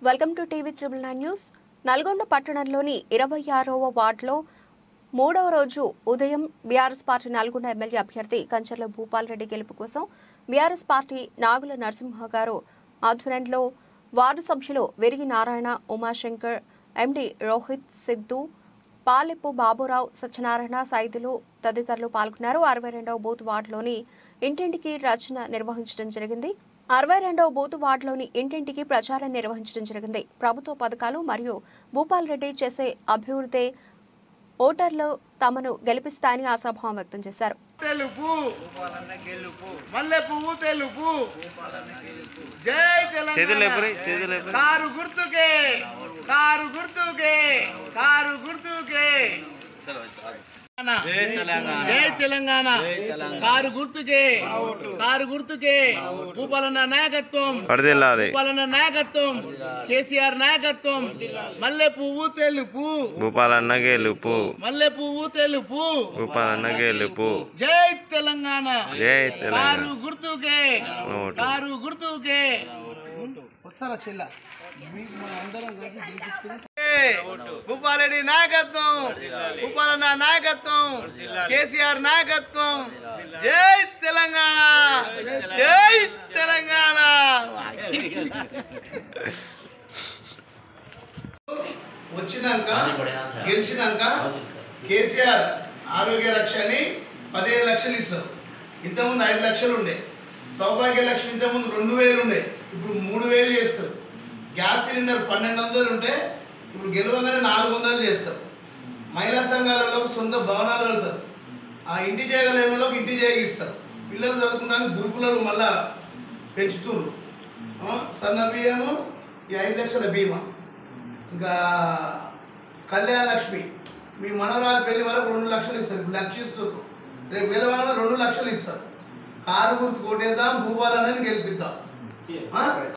Welcome to TV triple nine news Nalgonda పట్టణంలోని ఇరవై ఆరవ వార్డులో మూడవ రోజు ఉదయం బీఆర్ఎస్ పార్టీ నల్గొండ ఎమ్మెల్యే అభ్యర్థి కంచర్ల భూపాల్ రెడ్డి గెలుపు కోసం బీఆర్ఎస్ పార్టీ నాగుల నరసింహ గారు ఆధ్వర్యంలో వార్డు సభ్యులు వెరిగి నారాయణ ఉమాశంకర్ ఎండి రోహిత్ సిద్ధు పాలెప్పు బాబురావు సత్యనారాయణ సైదులు తదితరులు పాల్గొన్నారు అరవై రెండవ బూత్ వార్డులోని ఇంటింటికి రచన నిర్వహించడం జరిగింది అరవై రెండవ బూత్ వార్డులోని ఇంటింటికి ప్రచారం నిర్వహించడం జరిగింది ప్రభుత్వ పథకాలు మరియు భూపాల్ రెడ్డి చేసే అభివృద్ధి ఓటర్లు తమను గెలిపిస్తాయని ఆశాభావం వ్యక్తం చేశారు తెలుపు మల్లె పువ్వు తెలుపు జై తెలంగాణ కారు గుర్తుకే కారు గుర్తుకే కారు గుర్తుకే జై తెలంగాణ కారు గుర్తుకే కారు గుర్తుకే భూపాలన్న నాయకత్వం పడిదిల్లాది భూపాలన్న నాయకత్వం కేసీఆర్ నాయకత్వం మల్లె పువ్వు తెలుపు భూపాలన్న గెలుపు మల్లె పువ్వు తెలుపు భూపాలన్న గెలుపు జై తెలంగాణ జై కారు తెలంగాణ గుర్తుకే ఓటు. కారు గుర్తుకే భూపాలరెడ్డి నాయకత్వం భూపాలన్న నాయకత్వం కేసీఆర్ నాయకత్వం జై తెలంగాణ జై తెలంగాణ వచ్చినాక గెలిచినాక కేసీఆర్ ఆరోగ్య రక్షని పదిహేను లక్షలు ఇస్తారు ఇంతకుముందు ఐదు లక్షలు ఉండే సౌభాగ్య లక్ష్మి ఇంతకుముందు రెండు వేలు ఉండే ఇప్పుడు మూడు వేలు చేస్తారు గ్యాస్ సిలిండర్ పన్నెండు వందలు ఉంటే ఇప్పుడు గెలవగానే నాలుగు వందలు చేస్తారు మహిళా సంఘాలలో సొంత భవనాలు వెళ్తారు ఆ ఇంటి చేయగలేని వాళ్ళకి ఇంటి చేయగిస్తారు పిల్లలు చదువుకుంటానికి గురుకులాలు మళ్ళా పెంచుతుండ్రు ఆ, సన్న బియ్యము ఈ ఐదు లక్షల బీమా ఇంకా కళ్యాణ లక్ష్మి మీ మనవరాలు పెళ్లి వరకు రెండు లక్షలు ఇస్తారు ఇప్పుడు లక్ష ఇస్తారు రేపు గెలవాలని రెండు లక్షలు ఇస్తారు కారు గుర్తు కొట్టేద్దాం భూపాలనని గెలిపిద్దాం ఆ?